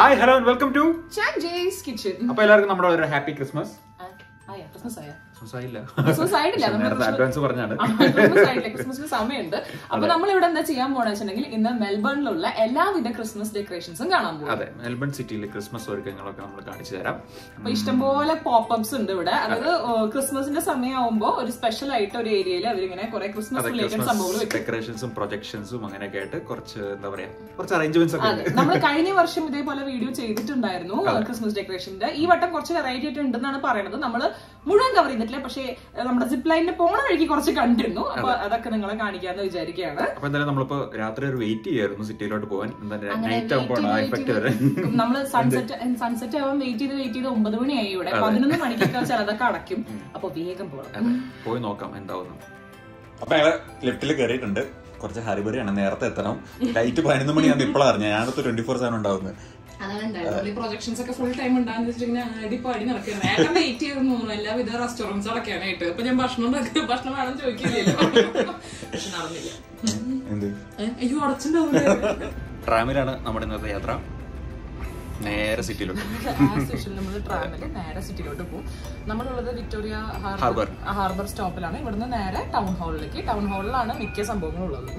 Hi hello welcome to changes kitchen അപ്പൊ എല്ലാവർക്കും നമ്മുടെ ഒരു ഹാപ്പി ക്രിസ്മസ് ആയ ക്രിസ്മസ് ആയ ക്രിസ്മസ് ആയില്ല ക്രിസ്മസ് ആയിട്ടില്ല നമ്മൾ നേരത്തെ അഡ്വാൻസ് പറഞ്ഞാണ് ക്രിസ്മസ് ആയിട്ടില്ല ക്രിസ്മസിന് സമയമുണ്ട് അപ്പൊ നമ്മൾ ഇവിടെ എന്താ ചെയ്യാൻ പോണെന്ന് വെച്ചിട്ടുണ്ടെങ്കിൽ ഇന്ന് മെൽബണിലുള്ള എല്ലാവിധ ക്രിസ്മസ് ഡെക്കറേഷൻസും കാണാൻ പോകും അതെ മെൽബൺ സിറ്റിയിൽ ക്രിസ്മസ് ഒരുക്കങ്ങളൊക്കെ നമ്മൾ കാണിച്ചു തരാം അപ്പൊ ഇഷ്ടംപോലെ പോപ്പപ്സ് ഉണ്ട് ഇവിടെ അതായത് ഏഹ്, ക്രിസ്മസിന്റെ സമയമാകുമ്പോ ഒരു സ്പെഷ്യൽ ആയിട്ട് ഒരു ഏരിയയിൽ അവരിങ്ങനെ കുറെ ക്രിസ്മസ് അതെ റിലേറ്റഡ് സംഭവങ്ങൾ ക്രിസ്മസ് വെക്കും ഡെക്കറേഷൻസും പ്രൊജക്ഷൻസും അങ്ങനെയൊക്കെ ആയിട്ട് കുറച്ച് എന്താ പറയാ കുറച്ച് അറേഞ്ച്മെന്റ്സ് ഒക്കെ അതെ ഉണ്ട് നമ്മൾ കഴിഞ്ഞ വർഷം ഇതേപോലെ വീഡിയോ ചെയ്തിട്ടുണ്ടായിരുന്നു ക്രിസ്മസ് ഡെക്കറേഷന്റെ ഈ വട്ടം കുറച്ച് വെറൈറ്റി ആയിട്ട് ഉണ്ടെന്നാണ് പറയുന്നത് നമ്മൾ മുഴുവൻ കവർ ചെയ്തിട്ടില്ല പക്ഷേ ഏഹ്, നമ്മുടെ സിപ്പ് ലൈനിൽ പോണ വഴിക്ക് കുറച്ച് കണ്ടിരുന്നു അപ്പൊ അതൊക്കെ നിങ്ങളെ കാണിക്കാന്ന് വിചാരിക്കുകയാണ് അപ്പൊ എന്തായാലും നമ്മളിപ്പോ രാത്രി ഒരു വെയിറ്റ് ചെയ്യായിരുന്നു സിറ്റിയിലോട്ട് പോകാൻ എന്താ നൈറ്റ് ആകുമ്പോൾ ആ എഫക്ട് വരെ നമ്മള് സൺസെറ്റ് സൺസെറ്റ് ആവാൻ വെയിറ്റ് ചെയ്ത് വെയിറ്റ് ചെയ്ത് ഒമ്പത് മണിയായി ഇവിടെ പതിനൊന്ന് മണിക്കൊക്കെ ചിലതൊക്കെ അടയ്ക്കും അപ്പൊ വേഗം പോകണം അതെ പോയി നോക്കാം എന്താവുന്നു അപ്പൊ ഞങ്ങള് ലിഫ്റ്റിൽ കയറിയിട്ടുണ്ട് കുറച്ച് ഹരിബറിയാണ് നേരത്തെ എത്തണം ലൈറ്റ് പതിനൊന്ന് മണിയാണ് ഇപ്പോഴാണ് അറിഞ്ഞത് ഞാനടുത്ത് ട്വന്റി ഫോർ സെവൻ ഉണ്ടാവുന്നത് അതാണ് ഉണ്ടായിരുന്നത് പ്രൊജക്ഷൻസ് ഒക്കെ ഫുൾ ടൈം ഉണ്ടാകുന്ന വെച്ചിട്ടുണ്ടെങ്കിൽ അടിപ്പാടി നടക്കുകയാണ് ഏട്ടൻ വെയിറ്റ് ചെയ്ത് തോന്നുന്നു എല്ലാവിധ റെസ്റ്റോറൻറ്റ്സ് അടയ്ക്കാനായിട്ട് അപ്പൊ ഞാൻ ഭക്ഷണം ഉണ്ടാക്കി ഭക്ഷണം വേണം ചോദിക്കില്ലല്ലോ പക്ഷെ നടന്നില്ല എന്ത് ഏ, അയ്യോ അടച്ചിട്ടുണ്ടാവില്ല ട്രാമിലാണ് നമ്മുടെ ഇന്നത്തെ യാത്ര നേരെ സിറ്റിയിലോട്ട് നമ്മൾ ട്രാവല് നേരെ സിറ്റിയിലോട്ട് പോകും നമ്മളുള്ളത് വിക്ടോറിയ Harbour. ഹാർബർ ഹാർബർ സ്റ്റോപ്പിലാണ് ഇവിടുന്ന് നേരെ ടൗൺ ഹാളിലേക്ക് ടൗൺ ഹാളിലാണ് മിക്ക സംഭവങ്ങളും ഉള്ളത്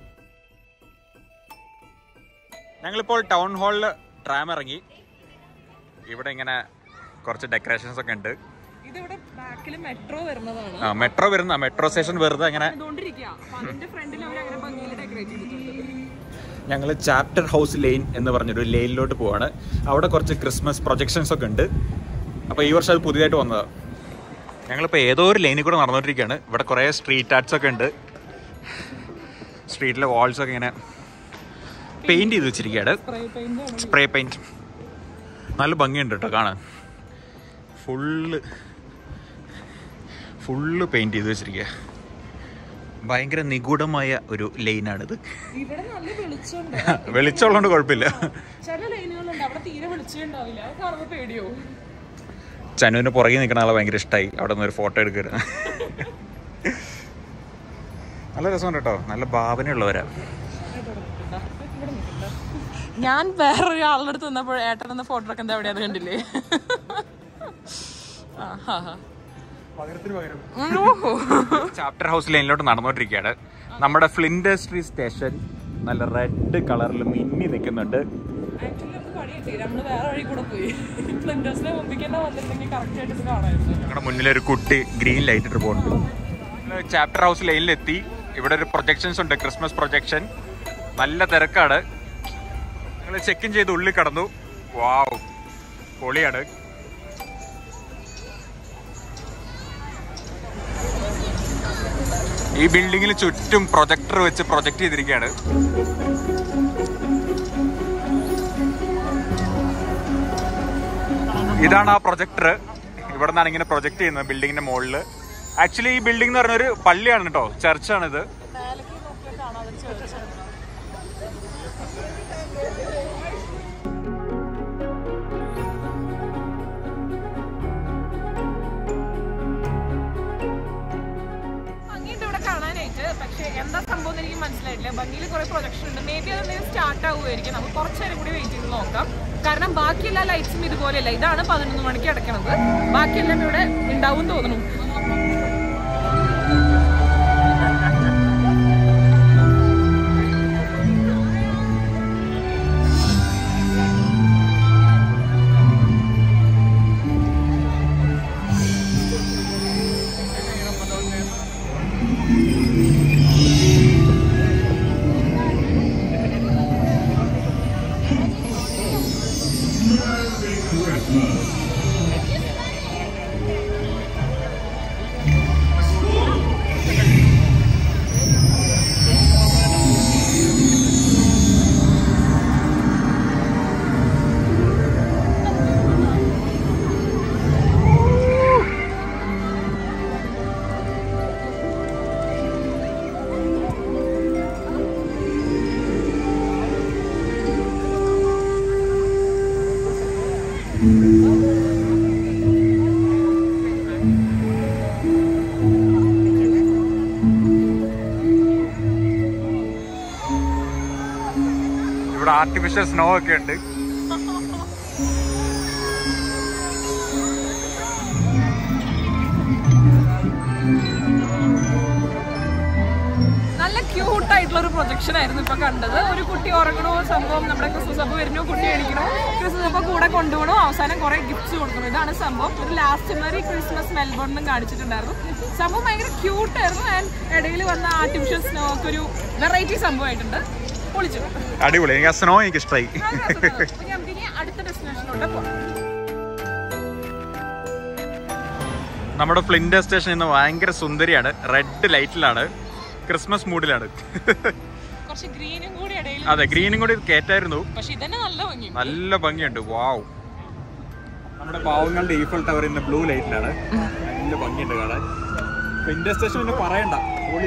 ഞങ്ങളിപ്പോൾ ടൗൺ ഹാളിൽ ട്രാം ഇറങ്ങി ഇവിടെ ഇങ്ങനെ കുറച്ച് ഡെക്കറേഷൻസ് ഒക്കെ ഉണ്ട് ഇതിവിടെ ബാക്കിൽ മെട്രോ വരുന്നതാണ് ആ മെട്രോ വരുന്ന മെട്രോ സ്റ്റേഷൻ വെറുതെ ഇങ്ങനെ അതുകൊണ്ടിരിക്കുക അപ്പൊ അതിന്റെ ഫ്രണ്ടിൽ അവർ അങ്ങനെ ഭംഗിയിൽ ഡെക്കറേറ്റ് ചെയ്തിട്ടുണ്ട് ഞങ്ങൾ ചാപ്റ്റർ ഹൗസ് ലെയിൻ എന്ന് പറഞ്ഞൊരു ലെയിനിലോട്ട് പോവാണ് അവിടെ കുറച്ച് ക്രിസ്മസ് പ്രൊജക്ഷൻസ് ഒക്കെ ഉണ്ട് അപ്പോൾ ഈ വർഷം അത് പുതിയതായിട്ട് വന്നതാണ് ഞങ്ങളിപ്പോൾ ഏതോ ഒരു ലൈനിൽ കൂടെ നടന്നുകൊണ്ടിരിക്കുകയാണ് ഇവിടെ കുറേ സ്ട്രീറ്റ് ആർട്സ് ഒക്കെ ഉണ്ട് സ്ട്രീറ്റിലെ വാൾസ് ഒക്കെ ഇങ്ങനെ പെയിൻറ് ചെയ്ത് വെച്ചിരിക്കുകയാണ് സ്പ്രേ പെയിന്റ് സ്പ്രേ പെയിൻറ് നല്ല ഭംഗിയുണ്ട് കേട്ടോ കാണാൻ ഫുള്ള് ഫുള്ള് പെയിൻറ് ചെയ്ത് വെച്ചിരിക്കുക ഭയങ്കര നിഗൂഢമായ ഒരു ലൈനാണിത് ഇവിടെ നല്ല വെളിച്ചമുണ്ട് വെളിച്ചമുള്ളതുകൊണ്ട് കുഴപ്പമില്ല ചില ലൈനുകളുണ്ട് അവിടെ തീരെ വെളിച്ചം ഉണ്ടാവില്ല അത് കാണുമ്പോ പേടിയോ ചനുവിന് പുറകെ നിൽക്കുന്ന ആളെ ഭയങ്കര ഇഷ്ടമായി അവിടെ നിന്ന് ഒരു ഫോട്ടോ എടുക്കരുത് നല്ല രസമുണ്ട് കേട്ടോ നല്ല ഭാവനയുള്ളവരാ ഞാൻ വേറൊരു ആളുടെ അടുത്ത് നിന്നപ്പോൾ ഏട്ടൻ എന്ന ഫോട്ടോ ഒക്കെ എന്താ എവിടെയാന്ന് കണ്ടില്ലേ ആ, ഹാ, ഹാ. ഓഹോ. ചാപ്റ്റർ ഹൗസ് ലൈനിലോട്ട് നടന്നുകൊണ്ടിരിക്കുകയാണ് നമ്മുടെ ഫ്ലിൻഡസ്ട്രി സ്റ്റേഷൻ നല്ല റെഡ് കളറിൽ മിന്നി നിൽക്കുന്നുണ്ട് Actually നമുക്ക് പണി കിട്ടി. നമ്മള് വേറെ വഴി കൂടെ പോയി ഫ്ലിൻഡേഴ്സിനെ മുമ്പിൽ തന്നെ വന്നിട്ടുണ്ടെങ്കിൽ കറക്റ്റ് ആയിട്ട് ഇത് കാണാമായിരുന്നു ഞങ്ങളുടെ മുന്നിലൊരു കുട്ടി ഗ്രീൻ ലൈറ്റ് ഇട്ട് പോകുന്നുണ്ട് ചാപ്റ്റർ ഹൗസ് ലൈനിലെത്തി ഇവിടെ ഒരു പ്രൊജക്ഷൻസ് ഉണ്ട് ക്രിസ്മസ് പ്രൊജക്ഷൻ നല്ല തിരക്കാണ് ഞങ്ങൾ ചെക്ക് ഇൻ ചെയ്ത് ഉള്ളിൽ കടന്നു വാവ് പൊളിയാണ് ഈ ബിൽഡിങ്ങിൽ ചുറ്റും പ്രൊജക്ടർ വെച്ച് പ്രൊജക്ട് ചെയ്തിരിക്കുകയാണ് ഇതാണ് ആ പ്രൊജക്ടർ ഇവിടെ നിന്നാണ് ഇങ്ങനെ പ്രൊജക്ട് ചെയ്യുന്നത് ബിൽഡിങ്ങിന്റെ മുകളിൽ ആക്ച്വലി ഈ ബിൽഡിംഗ് എന്ന് പറഞ്ഞ ഒരു പള്ളിയാണ് കേട്ടോ ചർച്ചാണിത് മേലേക്ക് നോക്കിയാൽ കാണാം അതൊരു church ആണ്. ഭംഗിയുണ്ട് ഇവിടെ കാണാനായിട്ട് പക്ഷേ എന്താ സംഭവം എന്ന് എനിക്ക് മനസ്സിലായിട്ടില്ല ഭംഗിയിൽ കുറെ പ്രൊജക്ഷൻ ഉണ്ട് മേ ബി അത് എന്തെങ്കിലും സ്റ്റാർട്ട് ആവുമായിരിക്കും നമുക്ക് കുറച്ച് നേരം കൂടി വെയിറ്റ് ചെയ്ത് നോക്കാം കാരണം ബാക്കി എല്ലാ ലൈറ്റ്സും ഇതുപോലെയല്ല ഇതാണ് പതിനൊന്ന് മണിക്ക് അടയ്ക്കണത് ബാക്കിയെല്ലാം ഇവിടെ ഉണ്ടാവും തോന്നുന്നു ഇവിടെ ആർട്ടിഫിഷ്യൽ സ്നോ ഒക്കെ ഉണ്ട് ക്യൂട്ട് ആയിട്ടുള്ള ഒരു പ്രൊജക്ഷൻ ആയിരുന്നു ഇപ്പൊ കണ്ടത് ഒരു കുട്ടി ഉറങ്ങണോ സംഭവം നമ്മുടെ ക്രിസ്മസ് അപ്പ് വരുന്നു കുട്ടി അടിക്കണോ ക്രിസ്മസ് അപ്പ് കൂടെ കൊണ്ടുപോകണോ അവസാനം കുറെ ഗിഫ്റ്റ്സ് കൊടുക്കണം ഇതാണ് സംഭവം ഒരു ലാസ്റ്റ് മെറി ക്രിസ്മസ് മെൽബോണിലും കാണിച്ചിട്ടുണ്ടായിരുന്നു സംഭവം ഭയങ്കര ക്യൂട്ട് ആയിരുന്നു ആൻഡ് ഇടയിൽ വന്ന ആർട്ടിഫിഷ്യൽ സ്നോ ഒക്കെ ഒരു വെറൈറ്റി സംഭവമായിട്ടുണ്ട് പൊളിച്ചു അടിപൊളി എനിക്ക് ആ സ്നോ എനിക്ക് ഇഷ്ടമായി അപ്പൊ നമുക്ക് ഇനി അടുത്ത ഡെസ്റ്റിനേഷനിലോട്ട് പോകാം നമ്മുടെ ഫ്ലിൻഡർ സ്റ്റേഷൻ ഇന്ന് ഭയങ്കര സുന്ദരിയാണ് റെഡ് ലൈറ്റിലാണ് ക്രിസ്മസ് മൂഡിലാണ് കുറച്ച് ഗ്രീനും കൂടി ഇടയിൽ അതെ ഗ്രീനും കൂടി കേറ്റായിരുന്നു പക്ഷെ ഇതന്നെ നല്ല ഭംഗി നല്ല ഭംഗിയുണ്ട് വാവ് നമ്മുടെ പാവങ്ങളുടെ ഈഫൽ ടവർ ഇന്ന് ബ്ലൂ ലൈറ്റിലാണ് നല്ല ഭംഗിയുണ്ട് കാണാൻ ഫ്ലിൻഡർ സ്റ്റേഷൻ പിന്നെ പറയണ്ട പൊളി.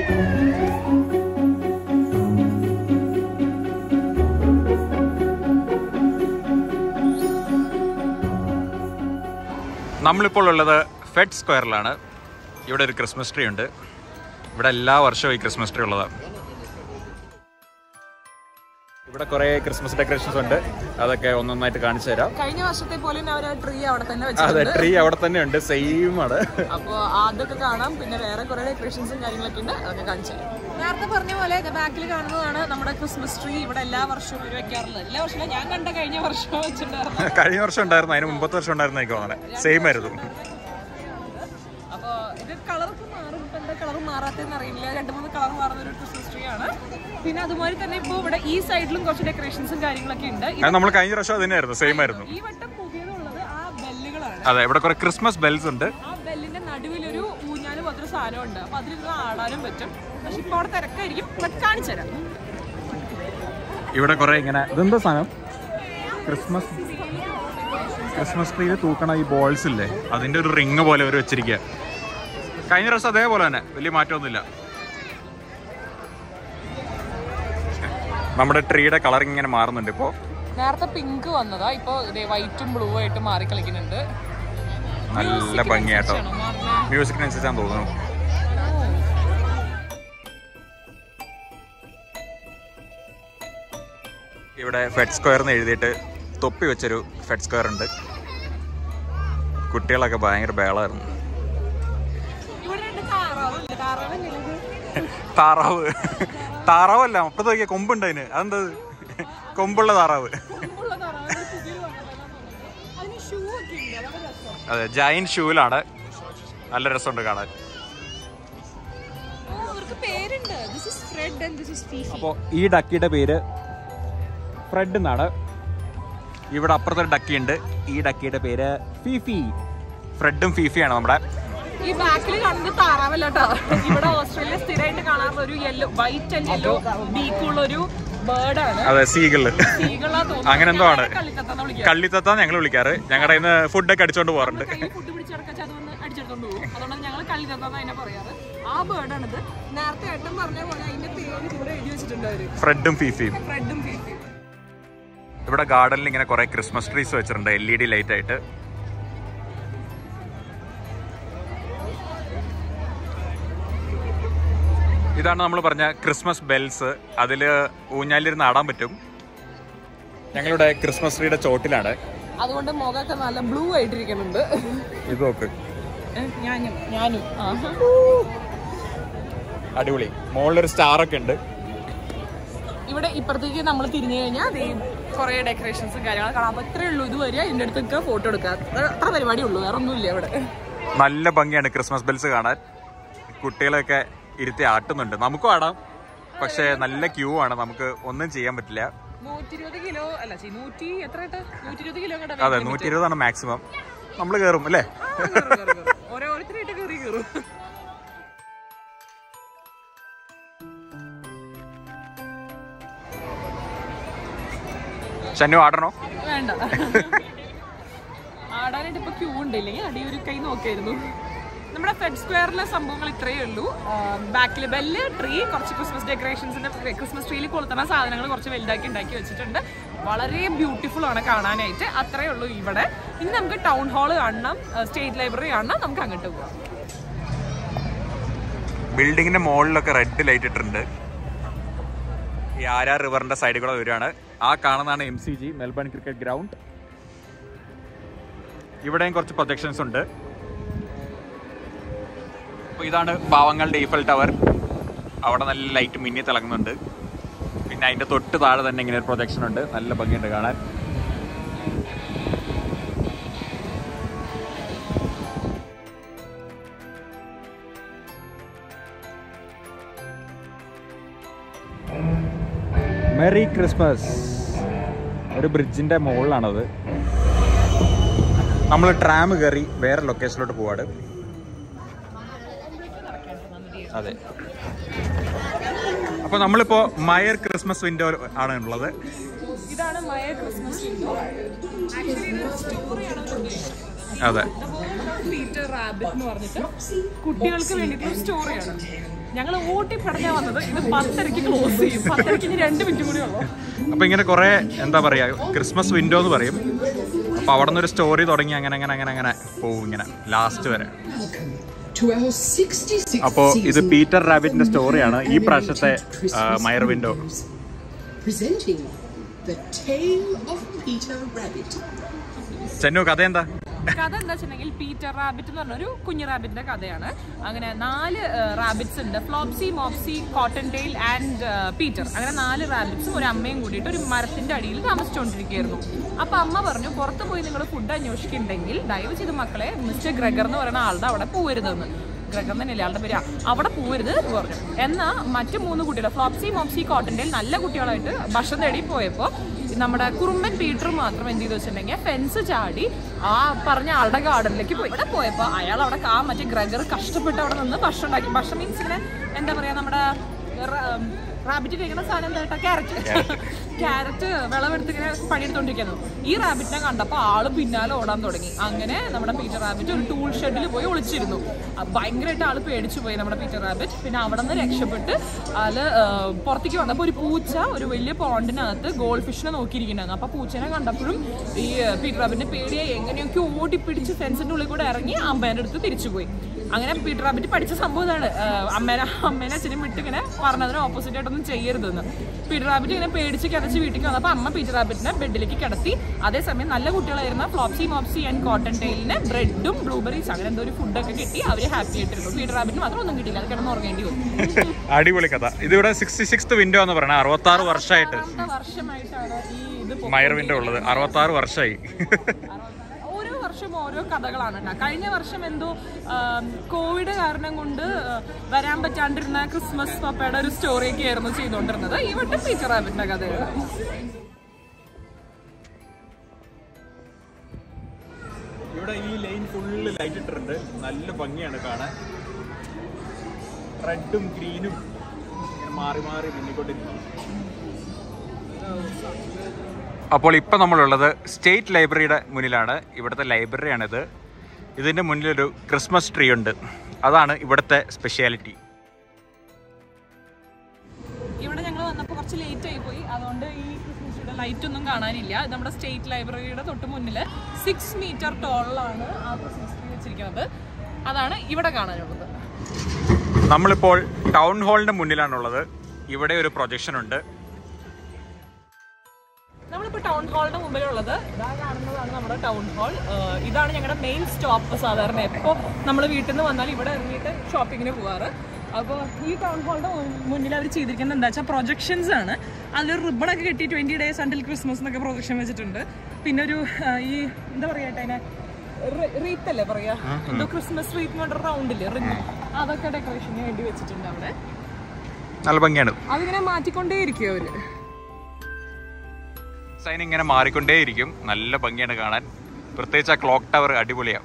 നമ്മളിപ്പോൾ ഉള്ളത് ഫെഡ് സ്ക്വയറിലാണ് ഇവിടെ ഒരു ക്രിസ്മസ് ട്രീ ഉണ്ട് ഇവിടെ എല്ലാ വർഷവും ഈ ക്രിസ്മസ് ട്രീ ഉള്ളതാണ് ഇവിടെ കുറെ ക്രിസ്മസ് ഡെക്കറേഷൻസ് ഉണ്ട് അതൊക്കെ ഒന്നൊന്നായിട്ട് കാണിച്ചു തരാം കഴിഞ്ഞ വർഷത്തെ പോലെ അവർ ആ ട്രീ അവിടെ തന്നെ അതെ വെച്ചിട്ടുണ്ട് ട്രീ അവിടെ തന്നെ ഉണ്ട് സെയിം ആണ് അപ്പൊ അതൊക്കെ കാണാം പിന്നെ വേറെ കുറെ ഡെക്കറേഷൻസും കാര്യങ്ങളൊക്കെ ഉണ്ട് അതൊക്കെ കാണിച്ചു നേരത്തെ പറഞ്ഞ പോലെ ബാക്കിൽ കാണുന്നതാണ് നമ്മുടെ ക്രിസ്മസ് ട്രീ ഇവിടെ എല്ലാ വർഷവും ഇവർ വെക്കാറുള്ളത് എല്ലാ വർഷവും ഞാൻ കണ്ട കഴിഞ്ഞ വർഷം വെച്ചിട്ടുണ്ടായിരുന്നു കഴിഞ്ഞ വർഷം ഉണ്ടായിരുന്നു അതിന് മുമ്പത്തെ വർഷം ഉണ്ടായിരുന്നു എനിക്ക് തോന്നുന്നത് സെയിം ആയിരുന്നു അപ്പൊ ഇത് കളറൊക്കെ മാറും ഇപ്പൊ എന്താ കളർ മാറാത്തെന്ന് അറിയില്ല രണ്ട് മൂന്ന് കളർ മാറുന്ന ഒരു ക്രിസ്മസ് ട്രീ ആണ് പിന്നെ അതുപോലെ തന്നെ ഇപ്പൊ ഇവിടെ ഈ സൈഡിലും കുറച്ച് ഡെക്കറേഷൻസും കാര്യങ്ങളൊക്കെ ഉണ്ട് അത് നമ്മൾ കഴിഞ്ഞ വർഷം അത് തന്നെയായിരുന്നു സെയിം ആയിരുന്നു ഈ വട്ടം പുതിയതുള്ളത് ആ ബെല്ലുകളാണ് അതെ ഇവിടെ കുറെ ക്രിസ്മസ് ബെൽസ് ഉണ്ട് ആ ബെല്ലിന്റെ നടുവിലൊരു ഊഞ്ഞാലും പോലത്തൊരു സാധനം ഉണ്ട് അപ്പൊ അതിലിരുന്ന് ആടാനും പറ്റും പക്ഷെ ഇപ്പൊ അവിടെ തിരക്കായിരിക്കും ബട്ട് കാണിച്ചു തരാം ഇവിടെ കുറെ ഇങ്ങനെ ഇതെന്താ സാധനം ക്രിസ്മസ് ക്രിസ്മസ് ട്രീയിൽ തൂക്കണ ഈ ബോൾസ് ഇല്ലേ അതിന്റെ ഒരു റിങ് പോലെ അവർ വെച്ചിരിക്കുക കഴിഞ്ഞ വർഷം അതേപോലെ തന്നെ വലിയ മാറ്റമൊന്നുമില്ല നമ്മുടെ ട്രീയുടെ കളർ ഇങ്ങനെ മാറുന്നുണ്ട് ഇപ്പോ നേരത്തെ പിങ്ക് വന്നതാ ഇപ്പൊ വൈറ്റും ബ്ലൂ ആയിട്ട് മാറി കളിക്കുന്നുണ്ട് നല്ല ഭംഗിയാട്ടോ മ്യൂസിക്കിനനുസരിച്ചാന്ന് തോന്നുന്നു ഇവിടെ ഫെഡ് സ്ക്വയർ എന്ന് എഴുതിയിട്ട് തൊപ്പി വെച്ചൊരു ഫെഡ് സ്ക്വയർ ഉണ്ട് കുട്ടികളൊക്കെ ഭയങ്കര ബേളായിരുന്നു ഇവിടെ രണ്ട് താറാവുണ്ട് താറാവ് താറാവ് താറാവല്ല അപ്പുറത്ത് നോക്കിയ കൊമ്പുണ്ട് അതിന് അതെന്താ ഇത്? കൊമ്പുള്ള താറാവ് കൊമ്പുള്ള താറാവ് ഒരു പുതിയൊരു വകഭേദമാണെന്ന് തോന്നുന്നു. അതിന് ഷൂ ഒക്കെ ഉണ്ട് വളരെ രസം അതെ ജൈൻ ഷൂവിലാണ് നല്ല രസമുണ്ട് കാണാൻ ഓ അവർക്ക് പേരുണ്ട് this is Fred and this is Fifi അപ്പോൾ ഈ ഡക്കിയുടെ പേര് ഫ്രെഡ് എന്നാണ് ഇവിടെ അപ്പുറത്തൊരു ഡക്കി ഉണ്ട് ഈ ഡക്കിയുടെ പേര് ഫീഫി ഫ്രെഡും ഫീഫിയാണ് നമ്മുടെ ഈ ബാക്കിൽ കാണുന്നത് താറാവല്ല കേട്ടോ ഇവിടെ ഓസ്ട്രേലിയ സ്ഥിരമായിട്ട് കാണാറുള്ള ഒരു യെല്ലോ വൈറ്റ് ആൻഡ് യെല്ലോ ബീക്കുള്ള ഒരു ബേർഡ് ആണ് അതെ സീകള് ഈകളാ തോന്നുന്നു അങ്ങനെ എന്തോ ആണ്. കളിക്കത്താന്ന് വിളിക്കുക കള്ളിത്തത്ത ഞങ്ങൾ വിളിക്കാറ് ഞങ്ങളുടെ ഇന്ന് ഫുഡൊക്കെ അടിച്ചോണ്ട് പോകാറുണ്ട് കയ്യിൽ ഫുഡ് പിടിച്ചടക്കാച്ച അതൊന്ന് അടിച്ചെടുത്തോണ്ട് പോകും അതുകൊണ്ട് ഞങ്ങൾ കളിക്കത്താന്ന് അതിനെ പറയാറ് ആ ബേർഡാണിത് നേരത്തെ ഏട്ടൻ പറഞ്ഞ പോലെ അതിന്റെ പേര് കൂടെ എഴുതി വെച്ചിട്ടുണ്ട് അവര് ഫ്രെഡും ഫീഫിയും ഫ്രെഡും ഫീഫിയും ഇവിടെ ഗാർഡനിൽ ഇങ്ങനെ കുറെ ക്രിസ്മസ് ട്രീസ് വെച്ചിട്ടുണ്ട് എൽ ഇ ഡി ലൈറ്റ് ആയിട്ട് ഇതാണ് നമ്മൾ പറഞ്ഞ ക്രിസ്മസ് ബെൽസ് അതിൽ ഊഞ്ഞാലിരുന്ന് ആടാൻ പറ്റും ഞങ്ങളുടെ ക്രിസ്മസ് ട്രീയുടെ ചോട്ടിലാണ് അതുകൊണ്ട് മുഖമൊക്കെ നല്ല ബ്ലൂ ആയിട്ടിരിക്കുന്നുണ്ട് ഇത് നോക്ക് ഞാനും ഞാനും ആഹാ. അടിപൊളി മുകളിലൊരു സ്റ്റാർ ഒക്കെ ഉണ്ട് ഇവിടെ ഇപ്പുറത്തേക്ക് നമ്മൾ തിരിഞ്ഞു കഴിഞ്ഞാൽ കുറെ ഡെക്കറേഷൻസും കാര്യങ്ങളും കാണാം അപ്പൊ ഇത്രേ ഉള്ളൂ ഇത് വരിക ഇതിന്റെ അടുത്തൊക്കെ ഫോട്ടോ എടുക്കുക അത്ര- അത്ര പരിപാടി ഉള്ളൂ വേറെ ഒന്നുമില്ല ഇവിടെ നല്ല ഭംഗിയാണ് ക്രിസ്മസ് ബെൽസ് കാണാൻ കുട്ടികളെയൊക്കെ ഇരുത്തി ആട്ടുന്നുണ്ട് നമുക്കും ആടാം പക്ഷേ നല്ല ക്യൂ ആണ് നമുക്ക് ഒന്നും ചെയ്യാൻ പറ്റില്ല നൂറ്റി ഇരുപത് കിലോ അല്ല ചി നൂറ്റി എത്ര നൂറ്റി ഇരുപത് കിലോ അതെ നൂറ്റി ഇരുപതാണ് മാക്സിമം നമ്മൾ കയറും അല്ലേ ഓരോരുത്തരായിട്ട് കയറി കയറും ഷന്നു ആടണോ വേണ്ട ആടാനായിട്ട് ഇപ്പൊ ക്യൂ ഉണ്ട് ഇല്ലെങ്കിൽ അടി ഒരു കൈ നോക്കായിരുന്നു നമ്മുടെ ഫെഡ് സ്ക്വയറിലെ സംഭവങ്ങൾ ഇത്രയേ ഉള്ളൂ ബാക്കിൽ ബെല്ല് ട്രീ കുറച്ച് ക്രിസ്മസ് ഡെക്കറേഷൻസിന്റെ ക്രിസ്മസ് ട്രീയിൽ കൊളുത്തുന്ന സാധനങ്ങൾ കുറച്ച് വലുതാക്കി ഉണ്ടാക്കി വെച്ചിട്ടുണ്ട് വളരെ ബ്യൂട്ടിഫുൾ ആണ് കാണാനായിട്ട് അത്രയേ ഉള്ളൂ ഇവിടെ ഇനി നമുക്ക് ടൗൺ ഹാൾ കാണണം സ്റ്റേറ്റ് ലൈബ്രറി കാണണം നമുക്ക് അങ്ങോട്ട് പോകാം ബിൽഡിങ്ങിന്റെ മുകളിലൊക്കെ റെഡ് ലൈറ്റ് ഇട്ടിട്ടുണ്ട് ഈ ആരാ റിവറിന്റെ സൈഡിൽ കൂടെ വരികയാണ് ആ കാണുന്നതാണ് M C G Melbourne cricket ground ഇവിടെയും കുറച്ച് പ്രൊജക്ഷൻസ് ഉണ്ട് അപ്പൊ ഇതാണ് പാവങ്ങളുടെ ഈഫൽ ടവർ അവിടെ നല്ല ലൈറ്റ് മിന്നി തിളങ്ങുന്നുണ്ട് പിന്നെ അതിന്റെ തൊട്ട് താഴെ തന്നെ ഇങ്ങനെ ഒരു പ്രൊജക്ഷൻ ഉണ്ട് നല്ല ഭംഗിയുണ്ട് കാണാൻ മെറി ക്രിസ്മസ് ഒരു ബ്രിഡ്ജിന്റെ മുകളിലാണത് നമ്മൾ ട്രാം കയറി വേറെ ലൊക്കേഷനിലോട്ട് പോവാട് അതെ അപ്പൊ നമ്മളിപ്പോ മയർ ക്രിസ്മസ് വിൻഡോ ആണ് ഉള്ളത് ഇതാണ് മയ ക്രിസ്മസ് വിൻഡോ ആക്ച്വലി ഇത് സ്റ്റോറിയാണ് ഉദ്ദേശിക്കുന്നത് അതെ പീറ്റർ റാബിറ്റ് എന്ന് പറഞ്ഞിട്ട് കുട്ടികൾക്ക് വേണ്ടിയിട്ടുള്ള സ്റ്റോറിയാണ് ഞങ്ങൾ ഊട്ടി പടഞ്ഞാ വന്നത് ഇത് പത്തരക്ക് ക്ലോസ് ചെയ്യും പത്തരക്ക് ഇനി രണ്ട് മിനിറ്റ് കൂടി ഉള്ളൂ അപ്പൊ ഇങ്ങനെ കുറെ എന്താ പറയാ ക്രിസ്മസ് വിൻഡോ എന്ന് പറയും അപ്പൊ അവിടെ നിന്ന് ഒരു സ്റ്റോറി തുടങ്ങി അങ്ങനെ അങ്ങനെ അങ്ങനെ അങ്ങനെ പോവും ഇങ്ങനെ ലാസ്റ്റ് വരെ to our 66th അപ്പോ ഇത് season പീറ്റർ റാബിറ്റിന്റെ of സ്റ്റോറിയാണ് ഈ American പ്രാവശ്യത്തെ Christmas Myer window Films. Presenting the tale of Peter Rabbit. ചെന്നു കഥ എന്താ കഥ എന്താ വെച്ചിട്ടുണ്ടെങ്കിൽ പീറ്റർ റാബിറ്റ് എന്ന് പറഞ്ഞൊരു കുഞ്ഞു റാബിറ്റിന്റെ കഥയാണ് അങ്ങനെ നാല് റാബിറ്റ്സ് ഉണ്ട് Flopsy Mopsy Cottontail and Peter അങ്ങനെ നാല് റാബിറ്റ്സും ഒരു അമ്മയും കൂടിയിട്ട് ഒരു മരത്തിന്റെ അടിയിൽ താമസിച്ചുകൊണ്ടിരിക്കുകയായിരുന്നു അപ്പൊ അമ്മ പറഞ്ഞു പുറത്ത് പോയി നിങ്ങൾ ഫുഡ് അന്വേഷിക്കുന്നുണ്ടെങ്കിൽ ദയവ് ചെയ്ത് മക്കളെ മിസ്റ്റർ ഗ്രഗർ എന്ന് പറയുന്ന ആളുടെ അവിടെ പോകരുതെന്ന് ഗ്രഗർ തന്നെയല്ലേ ആളുടെ പേര് അവിടെ പോകരുത് എന്ന് പറഞ്ഞു എന്നാൽ മറ്റു മൂന്ന് കുട്ടികൾ ഫ്ലോപ്സി മോപ്സി കോട്ടൺ ടെയിൽ നല്ല കുട്ടികളായിട്ട് ഭക്ഷണം തേടി പോയപ്പോൾ നമ്മുടെ കുറുമ്പൻ പീറ്റർ മാത്രം എന്ത് ചെയ്തു വെച്ചിട്ടുണ്ടെങ്കിൽ ഫെൻസ് ചാടി ആ പറഞ്ഞ ആളുടെ ഗാർഡനിലേക്ക് പോയി ഇവിടെ പോയപ്പോ അയാൾ അവിടെ ആ മറ്റേ ഗ്രഗർ കഷ്ടപ്പെട്ട് അവിടെ നിന്ന് ഭക്ഷണം ഉണ്ടാക്കി ഭക്ഷണം മീൻസ് ഇങ്ങനെ എന്താ പറയാ നമ്മുടെ റാബിറ്റ് കഴിക്കുന്ന സാധനം എന്താ കേട്ടോ ക്യാരറ്റ് ക്യാരറ്റ് വിളവെടുത്ത് ഇങ്ങനെ പണിയെടുത്തോണ്ടിരിക്കുന്നു ഈ റാബിറ്റിനെ കണ്ടപ്പോൾ ആള് പിന്നാലെ ഓടാൻ തുടങ്ങി അങ്ങനെ നമ്മുടെ പീറ്റർ റാബിറ്റ് ഒരു ടൂൾ ഷെഡിൽ പോയി ഒളിച്ചിരുന്നു ആ, ഭയങ്കരമായിട്ട് ആള് പേടിച്ചു പോയി നമ്മുടെ പീറ്റർ റാബിറ്റ് പിന്നെ അവിടെ നിന്ന് രക്ഷപ്പെട്ട് ആള് ആ, പുറത്തേക്ക് വന്നപ്പോൾ ഒരു പൂച്ച ഒരു വലിയ പോണ്ടിനകത്ത് ഗോൾഡ് ഫിഷിനെ നോക്കിയിരിക്കുന്നുണ്ടായിരുന്നു അപ്പൊ പൂച്ചനെ കണ്ടപ്പോഴും ഈ ആ, പീറ്റർ റാബിറ്റിന്റെ പേടിയായി എങ്ങനെയൊക്കെ ഓടി പിടിച്ച് ഫെൻസിന്റെ ഉള്ളിൽ കൂടെ ഇറങ്ങി അമ്മേന്റെ അടുത്ത് തിരിച്ചുപോയി അങ്ങനെ പീറ്റർ റാബിറ്റ് പഠിച്ച സംഭവം ഇതാണ് ആ, അമ്മേനെ അമ്മേനെ അച്ഛനും വിട്ട് ഇങ്ങനെ പറഞ്ഞതിന് ഓപ്പോസിറ്റ് ആയിട്ടൊന്നും ചെയ്യരുതെന്ന് പീറ്റർ റാബിറ്റ് ഇങ്ങനെ പേടിച്ച് കിടച്ച് വീട്ടിൽ വന്നപ്പോൾ അമ്മ പീറ്റർ റാബിറ്റിനെ ബെഡിലേക്ക് കിടത്തി അതേസമയം നല്ല കുട്ടികളായിരുന്ന ഫ്ലോപ്സി മോപ്സി ആൻഡ് കോട്ടൺ ടെയിലിന് ബ്രെഡും ബ്ലൂബെറീസ് അങ്ങനെ എന്തോ ഒരു ഫുഡൊക്കെ കിട്ടി അവര് ഹാപ്പി ആയിട്ടിരുന്നു പീറ്റർ റാബിറ്റിന് മാത്രം ഒന്നും കിട്ടിയില്ല അത് കിടന്ന് ഉറങ്ങേണ്ടി വന്നു അടിപൊളി കഥ ഇതിവിടെ സിക്സ്റ്റി സിക്സ് വിൻഡോ എന്ന് പറയുന്നത് അറുപത്തി ആറ് വർഷമായിട്ട് ആറാമത്തെ വർഷമായിട്ടാണ് ഈ ഇത് പൊ- മയർ വിൻഡോ ഉള്ളത് അറുപത്തി ആറ് വർഷമായി ഓരോ വർഷം ഓരോ കഥകളാണ് ട്ടോ. കഴിഞ്ഞ വർഷം എന്തോ ആം, കോവിഡ് കാരണം കൊണ്ട് ആ, വരാൻ പറ്റാണ്ടിരുന്ന ക്രിസ്മസ് പപ്പയുടെ ഒരു സ്റ്റോറിയൊക്കെ ആയിരുന്നു ചെയ്തുകൊണ്ടിരുന്നത് ഈ വട്ടം ടീച്ചർ റാബിറ്റിന്റെ കഥയാണ് ഇവിടെ ഈ ലൈൻ ഫുള്ള് ലൈറ്റ് ഇട്ടിട്ടുണ്ട് നല്ല ഭംഗിയാണ് കാണാൻ റെഡും ഗ്രീനും മാറി മാറി മിന്നിക്കൊണ്ടിരിക്കുന്നു അപ്പോൾ ഇപ്പം നമ്മളുള്ളത് സ്റ്റേറ്റ് ലൈബ്രറിയുടെ മുന്നിലാണ് ഇവിടുത്തെ ലൈബ്രറിയാണിത് ഇതിൻ്റെ മുന്നിലൊരു ക്രിസ്മസ് ട്രീ ഉണ്ട് അതാണ് ഇവിടുത്തെ സ്പെഷ്യാലിറ്റി ഇവിടെ ഞങ്ങൾ വന്നപ്പോൾ കുറച്ച് ലേറ്റ് ആയി പോയി അതുകൊണ്ട് ഈ ക്രിസ്മസിയുടെ ലൈറ്റ് ഒന്നും കാണാനില്ല ഇത് നമ്മുടെ സ്റ്റേറ്റ് ലൈബ്രറിയുടെ തൊട്ട് മുന്നിൽ സിക്സ് മീറ്റർ ടോളിലാണ് ആ ക്രിസ്മസ് ട്രീ വെച്ചിരിക്കുന്നത് അതാണ് ഇവിടെ കാണാനുള്ളത് നമ്മളിപ്പോൾ ടൗൺ ഹാളിൻ്റെ മുന്നിലാണുള്ളത് ഇവിടെ ഒരു പ്രൊജക്ഷൻ ഉണ്ട് നമ്മളിപ്പോൾ ടൗൺ ഹാളിന്റെ മുമ്പിലുള്ളത് ഇതാ കാണുന്നതാണ് നമ്മുടെ ടൗൺ ഹാൾ ഇതാണ് ഞങ്ങളുടെ മെയിൻ സ്റ്റോപ്പ് സാധാരണ എപ്പോൾ നമ്മൾ വീട്ടിൽ നിന്ന് വന്നാൽ ഇവിടെ ഇറങ്ങിയിട്ട് ഷോപ്പിങ്ങിന് പോവാറ് അപ്പോൾ ഈ ടൗൺ ഹാളിന്റെ മുന്നിൽ അവർ ചെയ്തിരിക്കുന്നത് എന്താ വെച്ചാൽ പ്രൊജക്ഷൻസ് ആണ് അതിലൊരു റിബൺ ഒക്കെ കെട്ടി ട്വന്റി ഡേയ്സ് അണ്ടിൽ ക്രിസ്മസ് എന്നൊക്കെ പ്രൊജക്ഷൻ വെച്ചിട്ടുണ്ട് പിന്നെ ഒരു ആ, ഈ എന്താ പറയാ അതിനെ റീത്ത് അല്ലേ പറയാ എന്തോ ക്രിസ്മസ് റീത്ത് എന്ന് പറഞ്ഞ റൗണ്ടില്ലേ റിബൺ അതൊക്കെ ഡെക്കറേഷന് വേണ്ടി വെച്ചിട്ടുണ്ട് അവിടെ നല്ല ഭംഗിയാണ് അതിങ്ങനെ മാറ്റിക്കൊണ്ടേയിരിക്കും അവര് സൈൻ ഇങ്ങനെ മാറിക്കൊണ്ടേയിരിക്കും നല്ല ഭംഗിയാണ് കാണാൻ പ്രത്യേകിച്ച് ആ ക്ലോക്ക് ടവർ അടിപൊളിയാണ്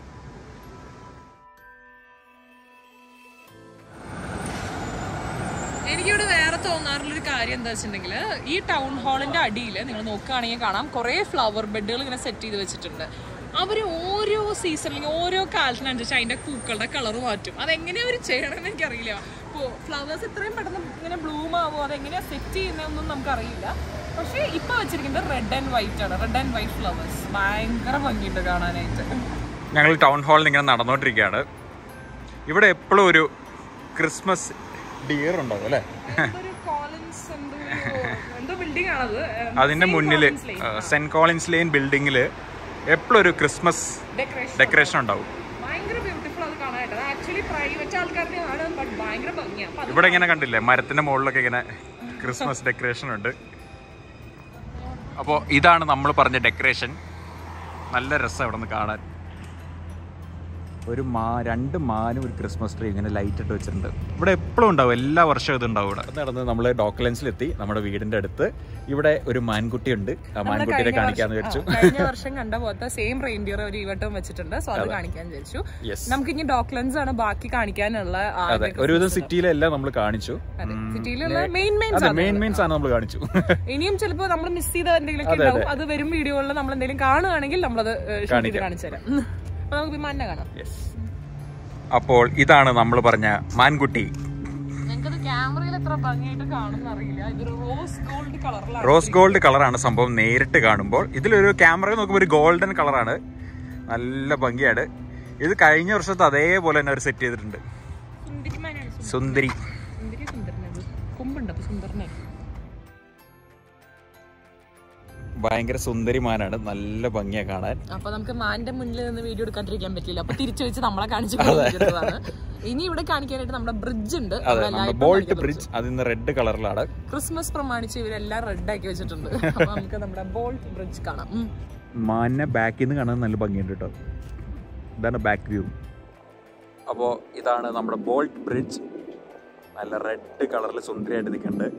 എനിക്കിവിടെ വേറെ തോന്നാറുള്ളൊരു കാര്യം എന്താ വെച്ചിട്ടുണ്ടെങ്കിൽ ഈ ടൗൺ ഹാളിന്റെ അടിയിൽ നിങ്ങൾ നോക്കുകയാണെങ്കിൽ കാണാം കുറേ ഫ്ലവർ ബെഡുകൾ ഇങ്ങനെ സെറ്റ് ചെയ്ത് വെച്ചിട്ടുണ്ട് അവർ ഓരോ സീസണിലും ഓരോ കാലത്തിനനുസരിച്ച് അതിന്റെ പൂക്കളുടെ കളർ മാറ്റും അതെങ്ങനെയാ അവർ ചെയ്യണമെന്ന് എനിക്കറിയില്ല ഇപ്പോൾ ഫ്ലവേഴ്സ് ഇത്രയും പെട്ടെന്ന് ഇങ്ങനെ ബ്ലൂം ആവുമോ അതെങ്ങനെയാ സെറ്റ് ചെയ്യുന്നതെന്നൊന്നും നമുക്കറിയില്ല പക്ഷേ ഇപ്പൊ വെച്ചിരിക്കുന്നത് റെഡ് ആൻഡ് വൈറ്റ് ആണ് റെഡ് ആൻഡ് വൈറ്റ് ഫ്ലവേഴ്സ് ഭയങ്കര ഭംഗിയുണ്ട് കാണാനായിട്ട് ഞങ്ങൾ ടൗൺ ഹാളിൽ ഇങ്ങനെ നടന്നുകൊണ്ടിരിക്കുകയാണ് ഇവിടെ എപ്പോഴും ഒരു ക്രിസ്മസ് ഡിയർ ഉണ്ടാവും അല്ലേ എന്തൊരു കോളൻസ് എന്തോ ഒരു- എന്തോ ബിൽഡിംഗ് ആണത് അതിന്റെ മുന്നിൽ സെന്റ് കോളിൻസ് ലെയിൻ ബിൽഡിങ്ങിൽ എപ്പോഴും ഒരു ക്രിസ്മസ് ഡെക്കറേഷൻ ഡെക്കറേഷൻ ഉണ്ടാവും ഭയങ്കര ബ്യൂട്ടിഫുൾ അത് കാണാനായിട്ട് അത് ആക്ച്വലി പ്രൈവറ്റ് ആൾക്കാരുടെ ആണ് ബട്ട് ഭയങ്കര ഭംഗിയാണ് അപ്പൊ അത് ഇവിടെ ഇങ്ങനെ കണ്ടില്ലേ മരത്തിന്റെ മുകളിലൊക്കെ ഇങ്ങനെ ക്രിസ്മസ് ഡെക്കറേഷൻ ഉണ്ട് അപ്പോൾ ഇതാണ് നമ്മൾ പറഞ്ഞ ഡെക്കറേഷൻ നല്ല രസം ഇവിടെ നിന്ന് കാണാൻ ഒരു മാ രണ്ട് മാനും ഒരു ക്രിസ്മസ് ട്രീ ഇങ്ങനെ ലൈറ്റ് ഇട്ട് വെച്ചിട്ടുണ്ട് ഇവിടെ എപ്പോഴും ഉണ്ടാവും എല്ലാ വർഷവും ഇത് ഉണ്ടാവും ഇവിടെ നടന്ന് നമ്മൾ ഡോക്യുമെന്റ്സിലെത്തി നമ്മുടെ വീടിന്റെ അടുത്ത് ഇവിടെ ഒരു മാൻകുട്ടി ഉണ്ട് ആ മാൻകുട്ടിയെ കാണിക്കാന്ന് വിചാരിച്ചു ആ, കഴിഞ്ഞ വർഷം കണ്ട പോലത്തെ സെയിം റെയിൻഡിയർ ഒരു ഇവട്ടം വെച്ചിട്ടുണ്ട് സോ അത് കാണിക്കാൻ വിചാരിച്ചു യെസ് നമുക്ക് ഇനി ഡോക്ലൻസ് ആണ് ബാക്കി കാണിക്കാനുള്ള അതെ ഒരുവിധം സിറ്റിയിലെല്ലാം നമ്മൾ കാണിച്ചു സിറ്റിയിലുള്ള മെയിൻ മെയിൻ അതെ മെയിൻ മെയിൻ സാധനം നമ്മൾ കാണിച്ചു ഇനിയും ചിലപ്പോ നമ്മൾ മിസ് ചെയ്ത എന്തെങ്കിലും ഉണ്ടാവും അത് വരും വീഡിയോകളിൽ നമ്മൾ എന്തെങ്കിലും കാണുകയാണെങ്കിൽ നമ്മളത് ഷൂട്ട് ചെയ്ത് കാണിച്ചു തരാം ഉം. അപ്പൊ നമുക്ക് വിമാനം കാണാം അപ്പോൾ ഇതാണ് നമ്മൾ പറഞ്ഞ മാൻകുട്ടി ഞങ്ങൾക്കത് ക്യാമറയിൽ എത്ര ഭംഗിയായിട്ട് കാണുന്ന അറിയില്ല ഇതൊരു റോസ് ഗോൾഡ് കളറിലാണ് റോസ് ഗോൾഡ് കളറാണ് സംഭവം നേരിട്ട് കാണുമ്പോൾ ഇതിലൊരു ക്യാമറ നോക്കുമ്പോൾ ഒരു ഗോൾഡൻ കളറാണ് നല്ല ഭംഗിയാണ് ഇത് കഴിഞ്ഞ വർഷത്തെ അതേപോലെ തന്നെ അവർ സെറ്റ് ചെയ്തിട്ടുണ്ട് സുന്ദരിമാനാണ് സുന്ദരി. സുന്ദരി സുന്ദരി സുന്ദരനത് കൊമ്പുണ്ട് അപ്പൊ സുന്ദരനെ ഭയങ്കര സുന്ദരിമാനാണ് നല്ല ഭംഗിയാ കാണാൻ അപ്പൊ നമുക്ക് മാന്റെ മുന്നിൽ നിന്ന് വീഡിയോ എടുക്കാണ്ടിരിക്കാൻ പറ്റില്ല അപ്പൊ തിരിച്ചു വെച്ച് നമ്മളെ കാണിച്ചു കൊടുത്തതാണ് ഇനി ഇവിടെ കാണിക്കാനായിട്ട് നമ്മുടെ ബ്രിഡ്ജ് ഉണ്ട് അതെ അവിടെ നമ്മുടെ light ബോൾട്ട് കാണിക്കുന്ന ബ്രിഡ്ജ് അതിന്ന് റെഡ് കളറിലാണ് ക്രിസ്മസ് പ്രമാണിച്ച് ഇവരെല്ലാം റെഡ് ആക്കി വെച്ചിട്ടുണ്ട് അപ്പൊ നമുക്ക് നമ്മുടെ ബോൾട്ട് ബ്രിഡ്ജ് കാണാം ഉം. മാനിനെ ബാക്കിൽ നിന്ന് കാണാൻ നല്ല ഭംഗിയുണ്ട് കേട്ടോ ഇതാണ് ബാക്ക് വ്യൂ അപ്പോൾ ഇതാണ് നമ്മുടെ ബോൾട്ട് ബ്രിഡ്ജ് നല്ല റെഡ് കളറിൽ സുന്ദരിയായിട്ട് നിൽക്കുന്നുണ്ട്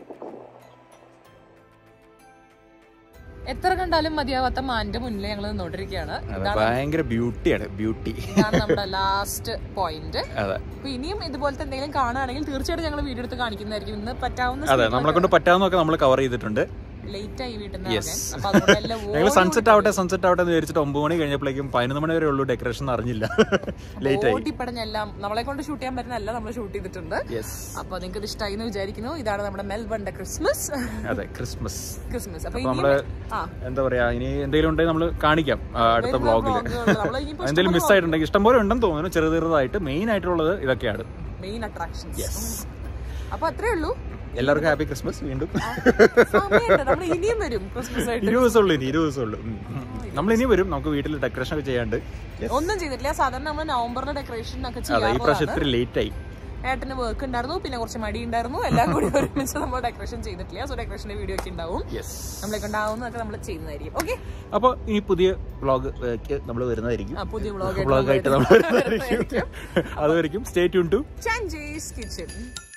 എത്ര കണ്ടാലും മതിയാവാത്ത മാന്റെ മുന്നിൽ ഞങ്ങൾ നിന്നോണ്ടിരിക്കുകയാണ് അതെ ഭയങ്കര ബ്യൂട്ടിയാണ് ബ്യൂട്ടി ഇതാണ് നമ്മുടെ ലാസ്റ്റ് പോയിന്റ് അതെ അപ്പൊ ഇനിയും ഇതുപോലത്തെ എന്തെങ്കിലും കാണുകയാണെങ്കിൽ തീർച്ചയായിട്ടും ഞങ്ങൾ വീഡിയോ എടുത്ത് കാണിക്കുന്നതായിരിക്കും ഇന്ന് പറ്റാവുന്ന അതെ നമ്മളെ കൊണ്ട് പറ്റാവുന്നൊക്കെ നമ്മൾ കവർ ചെയ്തിട്ടുണ്ട് ലേറ്റ് ആയി വീട്ടിൽ നിന്ന് ഇറങ്ങാൻ. അപ്പൊ അതുകൊണ്ട് എല്ലാം ഞങ്ങൾ സൺസെറ്റ് ആവട്ടെ സൺസെറ്റ് ആവട്ടെ എന്ന് വിചാരിച്ചിട്ട് ഒമ്പത് മണി കഴിഞ്ഞപ്പോഴേക്കും പതിനൊന്ന് മണി വരെ ഉള്ളൂ ഡെക്കറേഷൻ അറിഞ്ഞില്ല ലേറ്റ് ആയി ഓടിപ്പടഞ്ഞെല്ലാം നമ്മളെ കൊണ്ട് ഷൂട്ട് ചെയ്യാൻ പറ്റുന്ന എല്ലാം നമ്മൾ ഷൂട്ട് ചെയ്തിട്ടുണ്ട് യെസ് അപ്പൊ നിങ്ങൾക്ക് ഇത് ഇഷ്ടമായി എന്ന് വിചാരിക്കുന്നു ഇതാണ് നമ്മുടെ മെൽബണിന്റെ ക്രിസ്മസ് അതെ ക്രിസ്മസ് ക്രിസ്മസ് അപ്പൊ അപ്പൊ ഇനി നമ്മള് ആ എന്താ പറയാ ഇനി എന്തെങ്കിലും ഉണ്ടെങ്കിൽ നമ്മൾ കാണിക്കാം ആ, അടുത്ത വരുന്ന വ്ളോഗിൽ vlog-കളിൽ നമ്മള് ഇനിയിപ്പോ എന്തെങ്കിലും മിസ് ആയിട്ടുണ്ടെങ്കിൽ ഇഷ്ടംപോലെ ഉണ്ടെന്ന് തോന്നുന്നു ചെറു ചെറുതായിട്ട് മെയിൻ ആയിട്ടുള്ളത് ഇതൊക്കെയാണ് മെയിൻ അട്രാക്ഷൻസ് അപ്പൊ അത്രേ ഉള്ളൂ എല്ലാവർക്കും ഹാപ്പി ക്രിസ്മസ് വീണ്ടും സമയമുണ്ട് നമ്മൾ ഇനിയും വരും ക്രിസ്മസ് ആയിട്ട് ഇരുപത് ദിവസമുള്ളൂ ഇനി ഇരുപത് ദിവസമുള്ളൂ നമ്മൾ ഇനി വരും നമുക്ക് വീട്ടിൽ ഡെക്കറേഷൻ ഒക്കെ ചെയ്യാണ്ട് ഒന്നും ചെയ്തിട്ടില്ല സാധാരണ നമ്മൾ നവംബറിൽ ഡെക്കറേഷൻ ഒക്കെ അതെ ഈ പ്രാവശ്യം ചെയ്യാറുള്ളതാണ് ഇത്തിരി ലേറ്റ് ആയി ഏട്ടന് വർക്ക് ഉണ്ടായിരുന്നു പിന്നെ കുറച്ച് മടി ഉണ്ടായിരുന്നു എല്ലാം കൂടി ഒരുമിച്ച് നമ്മൾ ഡെക്കറേഷൻ ചെയ്തിട്ടില്ല സോ ഡെക്കറേഷന്റെ വീഡിയോ ഒക്കെ ഉണ്ടാവും യെസ് നമ്മളെ കൊണ്ടാവുന്നതൊക്കെ നമ്മൾ ചെയ്യുന്നതായിരിക്കും ഓക്കെ അപ്പോൾ ഇനി പുതിയ വ്ളോഗ് നമ്മൾ വരുന്നതായിരിക്കും പുതിയ വ്ളോഗ് വ്ളോഗായിട്ട് നമ്മൾ വരുന്നതായിരിക്കും അതുവരെയും stay tune to changes kitchen